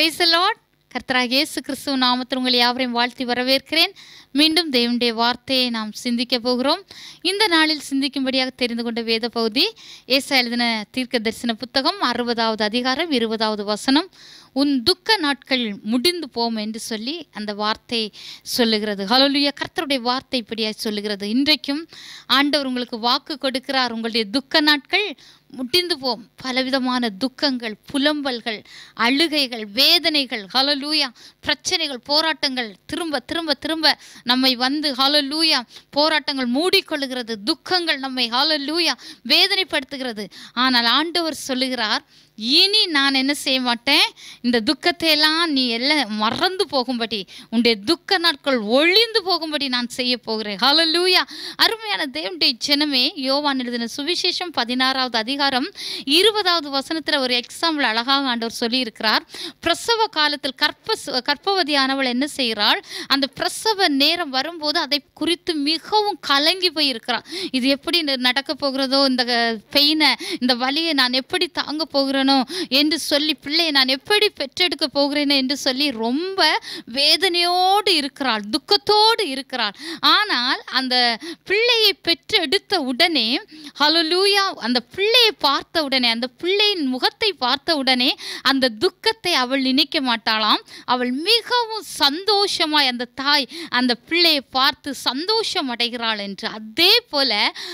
price Lord கர்த்தராக இயேசு கிறிஸ்துவ நாமத்தில் உங்களை யாவரையும் வாழ்த்தி வரவேற்கிறேன் மீண்டும் தேவனுடைய வார்த்தையை நாம் சிந்திக்க போகிறோம் இந்த நாளில் சிந்திக்கும்படியாக தெரிந்து கொண்ட வேத பகுதி ஏசா எழுதின தீர்க்க தரிசன புத்தகம் அறுபதாவது அதிகாரம் இருபதாவது வசனம் உன் துக்க நாட்கள் முடிந்து போம் என்று சொல்லி அந்த வார்த்தை சொல்லுகிறது ஹலோலுயா கர்த்தருடைய வார்த்தை இப்படியாய் சொல்லுகிறது இன்றைக்கும் ஆண்டவர் உங்களுக்கு வாக்கு கொடுக்கிறார் உங்களுடைய துக்க நாட்கள் முடிந்து போம் பலவிதமான துக்கங்கள் புலம்பல்கள் அழுகைகள் வேதனைகள் ஹலலூயா பிரச்சனைகள் போராட்டங்கள் திரும்ப திரும்ப திரும்ப நம்மை வந்து ஹலலூயா போராட்டங்கள் மூடிக்கொள்ளுகிறது துக்கங்கள் நம்மை ஹலலூயா வேதனைப்படுத்துகிறது ஆனால் ஆண்டவர் சொல்லுகிறார் இனி நான் என்ன செய்ய மாட்டேன் இந்த துக்கத்தை எல்லாம் நீ எல்லாம் மறந்து போகும்படி உன்னுடைய துக்க நாட்கள் ஒழிந்து போகும்படி நான் செய்ய போகிறேன் ஹalleluya அருமையான தேவனுடைய ஜனமே யோவான் எழுதின சுவிசேஷம் பதினாறாவது அதிகாரம் இருபதாவது வசனத்தில் ஒரு எக்ஸாம்பிள் அழகாக ஆண்டவர் சொல்லியிருக்கிறார் பிரசவ காலத்தில் கற்ப கற்பவதியானவள் என்ன செய்கிறாள் அந்த பிரசவ நேரம் வரும்போது அதை குறித்து மிகவும் கலங்கி போயிருக்கிறாள் இது எப்படி நடக்க போகிறதோ இந்த பெயினை இந்த வலியை நான் எப்படி தாங்க போகிறேனோ என்று சொல்லி பிள்ளையை நான் எப்படி பெற்றெடுக்க போகிறேனோ என்று சொல்லி ரொம்ப வேதனையோடு இருக்கிறாள் துக்கத்தோடு இருக்கிறாள் ஆனால் அந்த பிள்ளையை பெற்றெடுத்த உடனே ஹலலூயா அந்த பிள்ளையை பார்த்த உடனே அந்த பிள்ளையின் முகத்தை பார்த்த உடனே அந்த துக்கத்தை அவள் நினைக்க மாட்டாளாம் அவள் மிகவும் சந்தோஷமாய் அந்த தாய் அந்த பிள்ளையை பார்த்து சந்தோஷம் அடைகிறாள் என்று அதே போல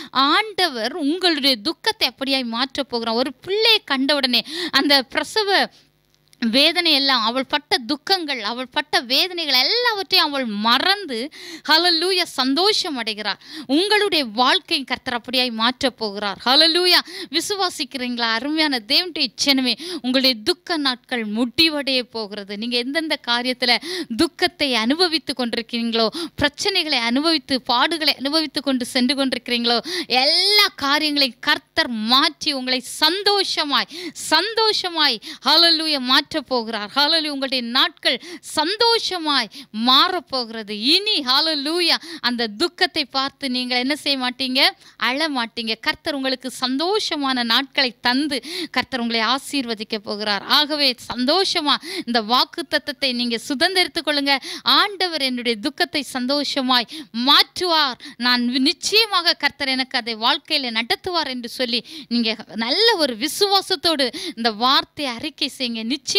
ஆண்டவர் உங்களுடைய துக்கத்தை அப்படியாய் மாற்றப் போகிறான் ஒரு பிள்ளையை கண்ட உடனே அந்த பிரசவ வேதனை எல்லாம் அவள் பட்ட துக்கங்கள் அவள் பட்ட வேதனைகள் எல்லாவற்றையும் அவள் மறந்து ஹலலூயா சந்தோஷம் அடைகிறார் உங்களுடைய வாழ்க்கை கர்த்தர் அப்படியாய் மாற்றப் போகிறார் ஹலலூயா விசுவாசிக்கிறீங்களா அருமையான தேவனுடைய இச்சனமே உங்களுடைய துக்க நாட்கள் முடிவடைய போகிறது நீங்கள் எந்தெந்த காரியத்தில் துக்கத்தை அனுபவித்து கொண்டிருக்கிறீங்களோ பிரச்சனைகளை அனுபவித்து பாடுகளை அனுபவித்து கொண்டு சென்று கொண்டிருக்கிறீங்களோ எல்லா காரியங்களையும் கர்த்தர் மாற்றி உங்களை சந்தோஷமாய் சந்தோஷமாய் ஹலலூயா மாற்ற போகிறார் ஹாலலு உங்களுடைய நாட்கள் சந்தோஷமாய் மாறப்போகிறது இனி ஹாலலூயா அந்த துக்கத்தை பார்த்து நீங்கள் என்ன செய்ய மாட்டீங்க அழ மாட்டீங்க கர்த்தர் உங்களுக்கு சந்தோஷமான நாட்களை தந்து கர்த்தர் உங்களை ஆசீர்வதிக்க போகிறார் ஆகவே சந்தோஷமா இந்த வாக்கு தத்தத்தை நீங்க சுதந்திரித்துக் கொள்ளுங்க ஆண்டவர் என்னுடைய துக்கத்தை சந்தோஷமாய் மாற்றுவார் நான் நிச்சயமாக கர்த்தர் எனக்கு அதை வாழ்க்கையில நடத்துவார் என்று சொல்லி நீங்க நல்ல ஒரு விசுவாசத்தோடு இந்த வார்த்தை அறிக்கை செய்யுங்க நிச்சயமாக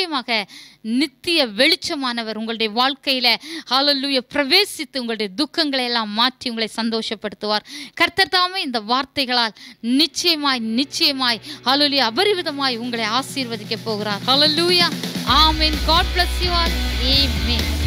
நித்திய வெளிச்சமானவர் உங்களுடைய வாழ்க்கையில ஹalleluya பிரவேசித்து உங்களுடைய துக்கங்களை எல்லாம் மாற்றி உங்களை சந்தோஷப்படுத்துவார் கர்த்தர் தாமே இந்த வார்த்தைகளால் நிச்சயமாய் நிச்சயமாய் ஹalleluya அபரிவிதமாய் உங்களை ஆசீர்வதிக்க போகிறார் hallelujah amen God bless you all amen